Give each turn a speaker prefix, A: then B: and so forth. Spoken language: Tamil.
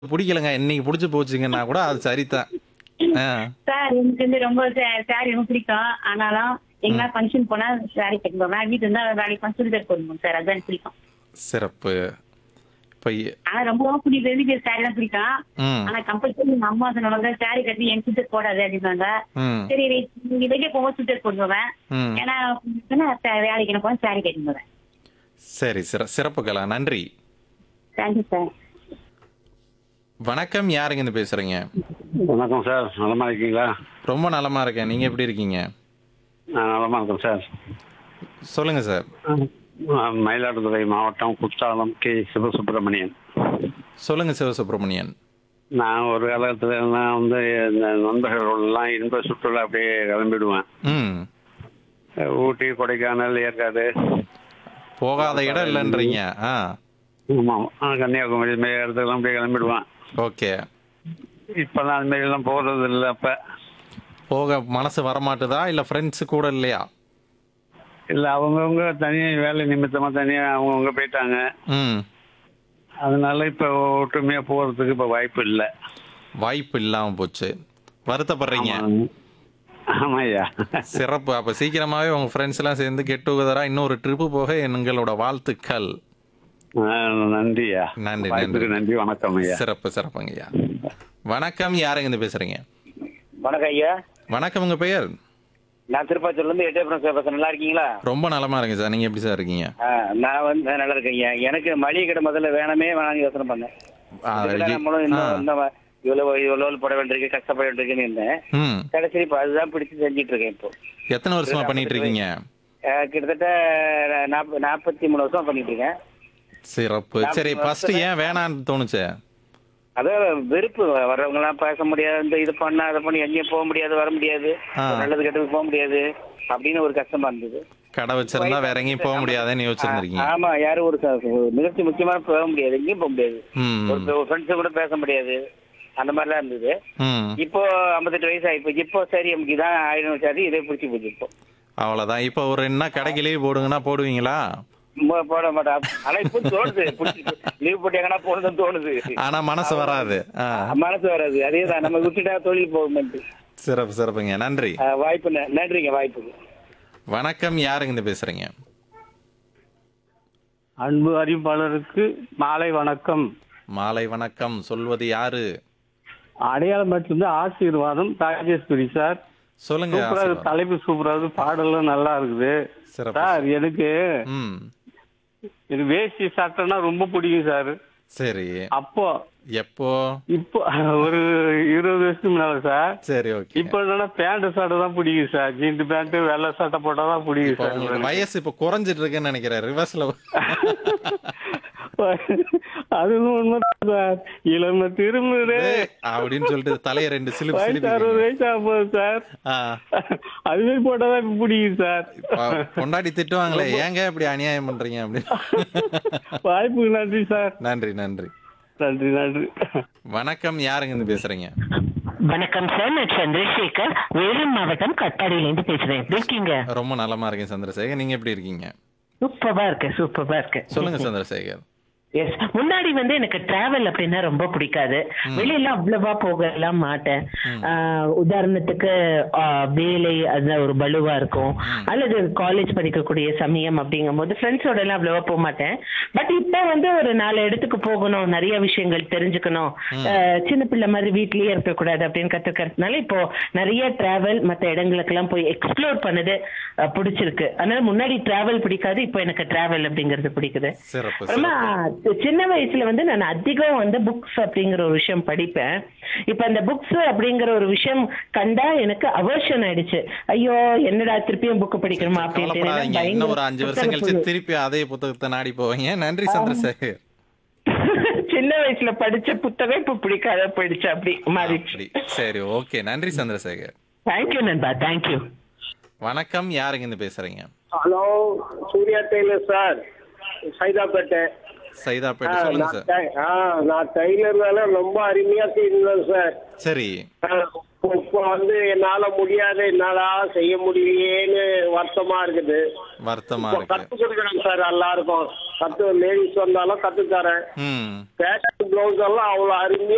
A: பிடிக்கலங்க இன்னைக்கு பிடிச்சி போச்சுங்கன்னா கூட அது சரிதான் ஆ
B: சார் எனக்கு வந்து ரொம்ப சாரி ரொம்ப பிடிக்கும் ஆனாலும் எங்கன்னா ஃபங்க்ஷன் போனா சாரி கட்டி போவேன் வீட்டு இருந்தா வேலைக்கு சுடிதார் போடணும் சார் அதான் பிடிக்கும்
A: சிறப்பு இப்போ
B: ஆனா ரொம்ப பிடிக்கும் வெளியே சாரி தான் பிடிக்கும்
A: ம்
B: ஆனா கம்பல்சரி எங்க அம்மா சொன்னாங்க சாரி கட்டி என் சுடிதார் போடாது அப்படின்னாங்க
A: ம்
B: சரி நீங்க வெளியே போகும்போது சுடிதார் போட்டு போவேன்
A: ம்
B: ஏன்னா ஏன்னா ச- வேலைக்கு என்ன போவேன் சாரி கட்டி போவேன்
A: சரி சிற சிறப்புகளா நன்றி
B: தேங்க்யூ சார்
A: வணக்கம் யாருங்க இருந்து பேசுறீங்க
C: வணக்கம் சார் நலமா இருக்கீங்களா
A: ரொம்ப நலமா இருக்கேன் நீங்க எப்படி இருக்கீங்க
C: நான் நலமா இருக்கேன் சார்
A: சொல்லுங்க சார்
C: நான் மயிலாடுதுறை மாவட்டம் குற்றாலம் கே சிவசுப்பிரமணியன்
A: சொல்லுங்க சிவசுப்ரமணியன்
C: நான் ஒரு காலத்துல நான் வந்து இந்த நண்பர்களெல்லாம் இன்ப சுற்றுலா அப்படியே கிளம்பிடுவேன்
A: ம்
C: ஊட்டி கொடைக்கானல் ஏற்காடு
A: போகாத இடம் இல்லைன்றீங்க ஆ
C: ஆமாம் கன்னியாகுமரி இந்த மாதிரி இடத்துக்குலாம் அப்படியே கிளம்பிடுவேன்
A: ஓகே
C: இப்போல்லாம் அது மாதிரிலாம் போகிறது இல்லை அப்போ
A: போக மனசு வரமாட்டுதா இல்ல ஃப்ரெண்ட்ஸ் கூட இல்லையா
C: இல்லை அவங்கவுங்க தனியாக வேலை நிமித்தமாக தனியாக அவங்கவுங்க போயிட்டாங்க
A: ம்
C: அதனால இப்போ ஒற்றுமையாக போகிறதுக்கு இப்போ வாய்ப்பு இல்லை
A: வாய்ப்பு இல்லாம போச்சு வருத்தப்படுறீங்க
C: ஆமாய்யா
A: சிறப்பு அப்ப சீக்கிரமாவே உங்க ஃப்ரெண்ட்ஸ் எல்லாம் சேர்ந்து கெட் டுகெதரா இன்னொரு ட்ரிப்பு போக எங்களோட வாழ்த்துக்கள்
C: ஆ, நன்றியா
A: நன்றி,
C: வாய்ப்புக்கு
A: நன்றி.
C: நன்றி வணக்கம் ஐயா
A: சிறப்பு சிறப்புங்க ஐயா வணக்கம் யாருங்க இருந்து பேசுறீங்க
D: வணக்கம் ஐயா
A: வணக்கம் உங்க பெயர்
D: நான் திருப்பாச்சூர்ல இருந்து எட்டயபுரம் சார் பேசுறேன் நல்லா இருக்கீங்களா
A: ரொம்ப நலமா இருக்கு சார் நீங்க எப்படி சார் இருக்கீங்க
D: ஆ, நான் வந்து நல்லா இருக்கேன் ஐயா எனக்கு மளிகை கடை முதல்ல வேணாமே வேணாம்னு யோசனை பண்ணேன்
A: ஆ,
D: இதுல
A: இ-
D: நம்மளும்
A: ஆ,
D: இன்னும் இன்னும் இவ்வளவு இவ்வளவு போட வேண்டியிருக்கு கஷ்டப்பட வேண்டியிருக்குன்னு இருந்தேன்
A: ம்
D: கடைசி இப்போ அதுதான் பிடிச்சி செஞ்சிட்டு இருக்கேன் இப்போ
A: எத்தனை வருஷமா பண்ணிட்டு இருக்கீங்க
D: ஆ, கிட்டத்தட்ட நாப்ப- நாற்பத்தி மூணு வருஷம் பண்ணிட்டு இருக்கேன்
A: சிறப்பு சரி ஃபர்ஸ்ட் ஏன் வேணான்னு தோணுச்சு
D: அதான் வெறுப்பு வர்றவங்க எல்லாம் பேச முடியாது இந்த இது பண்ண அதை பண்ணி எங்கேயும் போக முடியாது வர முடியாது
A: ஆ.
D: ஒரு நல்லது கெட்டது போக முடியாது அப்படின்னு ஒரு கஷ்டமா இருந்தது
A: கடை வச்சிருந்தா வேற எங்கேயும் போக முடியாதுன்னு யோசிச்சிருந்திருக்கீங்க
D: ஆமா யாரும் ஒரு ச- ஒரு நிகழ்ச்சி முக்கியமான போக முடியாது எங்கேயும் போக முடியாது
A: ம்
D: ஒரு ஃப்ரெண்ட்ஸ் கூட பேச முடியாது அந்த மாதிரிலாம் இருந்தது
A: ம்
D: இப்போ ஐம்பத்தெட்டு வயசு ஆயிப்போச்சு இப்போ சரி நமக்கு இதான் ஆயிரம் சரி இதே பிடிச்சி போச்சு இப்போ
A: அவ்வளவுதான் இப்போ ஒரு என்ன கடைக்கு லீவ் போடுங்கன்னா போடுவீங்களா
D: மோ- போட மாட்டேன் ஆனா இப்போ தோணுது லீவ் போட்டு எங்கன்னா போனதும் தோணுது
A: ஆனா மனசு வராது ஆ
D: மனசு வராது அதே தான் நம்ம விட்டுட்டா தொழில் போகுமென்ட்டு
A: சிறப்பு சிறப்புங்க நன்றி
D: ஆ, வாய்ப்பு ந- நன்றிங்க வாய்ப்புக்கு
A: வணக்கம் யாருங்க இருந்து பேசுறீங்க
E: அன்பு அறிவிப்பாளருக்கு மாலை வணக்கம்
A: மாலை வணக்கம் சொல்வது யாரு
E: அடையாளம் இருந்து ஆசீர்வாதம் ராஜேஸ்வரி சார்
A: சொல்லுங்க
E: சூப்பரா இருக்கு
A: ஆசீர்வாதம்.
E: தலைப்பு சூப்பரா இருக்கு பாடலும் நல்லா இருக்குது
A: சிறப்பு
E: சார் எனக்கு
A: ம்
E: எனக்கு வேஷ்டி சட்டைன்னா ரொம்ப பிடிக்கும் சார்
A: சரி
E: அப்போ
A: எப்போ
E: இப்போ ஒரு இருபது வருஷத்துக்கு முன்னால சார்
A: சரி ஓகே
E: இப்போ என்னன்னா பேண்ட் சட்டை தான் பிடிக்கும் சார் ஜீன்ஸ் பேண்ட் வெள்ளை சட்டை போட்டா தான் பிடிக்கும்
A: இப்போ உங்களுக்கு
E: சார்
A: வயசு இப்போ குறைஞ்சிட்டு இருக்குன்னு நினைக்கிறேன் ரிவர்ஸ்ல
E: அதுவும் உண்மைதான் சார் இளமை திரும்புது
A: அப்படின்னு சொல்லிட்டு தலைய ரெண்டு சிலிப்பு
E: வயசு அறுபது
A: சிலிப்பு
E: வயசு ஆக போகுது சார்
A: ஆ
E: அதுவே போட்டாதான் இப்ப பிடிக்கும் சார்
A: ப- பொண்டாட்டி திட்டுவாங்களே ஏங்க இப்படி அநியாயம் பண்றீங்க அப்படின்னு
E: வாய்ப்புக்கு நன்றி சார்
A: நன்றி நன்றி
E: நன்றி நன்றி
A: வணக்கம் யாருங்க இருந்து பேசுறீங்க
F: வணக்கம் சார் நான் சந்திரசேகர் வேலூர் மாவட்டம் கட்டாடியிலேருந்து பேசுறேன் எப்படி இருக்கீங்க
A: ரொம்ப நலமா இருக்கேன் சந்திரசேகர் நீங்க எப்படி இருக்கீங்க
F: சூப்பரா இருக்கு சூப்பரா இருக்கு
A: சொல்லுங்க சந்திரசேகர்
F: எஸ் முன்னாடி வந்து எனக்கு டிராவல் அப்படின்னா ரொம்ப பிடிக்காது வெளியில அவ்வளவா போகலாம் மாட்டேன் ஆஹ் உதாரணத்துக்கு ஆஹ் வேலை அது ஒரு பலுவா இருக்கும் அல்லது காலேஜ் படிக்கக்கூடிய சமயம் அப்படிங்கும் போது ஃப்ரெண்ட்ஸோட எல்லாம் அவ்வளவா போக மாட்டேன் பட் இப்போ வந்து ஒரு நாலு இடத்துக்கு போகணும் நிறைய விஷயங்கள் தெரிஞ்சுக்கணும் ஆஹ் சின்ன பிள்ளை மாதிரி வீட்லயே இருக்கக்கூடாது அப்படின்னு கத்துக்கிறதுனால இப்போ நிறைய டிராவல் மற்ற இடங்களுக்கெல்லாம் போய் எக்ஸ்ப்ளோர் பண்ணது ஆஹ் பிடிச்சிருக்கு அதனால முன்னாடி டிராவல் பிடிக்காது இப்போ எனக்கு டிராவல் அப்படிங்கிறது பிடிக்குது
A: சிறப்பு
F: ஆனா
A: சிறப்பு
F: சின்ன வயசுல வந்து நான் அதிகம் வந்து புக்ஸ் அப்படிங்கிற ஒரு விஷயம் படிப்பேன் இப்ப அந்த புக்ஸ் அப்படிங்கிற ஒரு விஷயம் கண்டா எனக்கு அவர்ஷன் ஆயிடுச்சு ஐயோ என்னடா திருப்பியும் புக் படிக்கணுமா அப்படின்னு
A: கவலைப்படாதீங்க இன்னும் ஒரு அஞ்சு வருஷம் கழிச்சு
F: பயங்கர
A: திருப்பி அதே புத்தகத்தை நாடி போவீங்க நன்றி சந்திரசேகர்
F: சின்ன வயசுல படிச்ச புத்தகம் இப்ப பிடிக்காத போயிடுச்சு அப்படி மாறிடுச்சு
A: அப்படி சரி ஓகே நன்றி சந்திரசேகர்
F: தேங்க்யூ நண்பா தேங்க்யூ
A: வணக்கம் யாருங்க இருந்து பேசுறீங்க
G: hello Surya tailor sir Saidapet
A: Saidapet
G: ஆ,
A: சொல்லுங்க
G: நான்
A: சார்
G: டை- ஆ, நான் டெய்லர் வேலை ரொம்ப அருமையா செய்யணும் சார்
A: சரி
G: ஆ, இப்போ வந்து என்னால முடியாது என்னால செய்ய முடியலையேன்னு வருத்தமா இருக்குது
A: வருத்தமா
G: இப்போ
A: இருக்கு
G: கத்து கொடுக்குறேன் சார் எல்லாருக்கும் கத்து லேடிஸ் வந்தாலும் கத்து தரேன்
A: ம்
G: பேஷன் பிளவுஸ் எல்லாம் அவ்வளவு அருமையா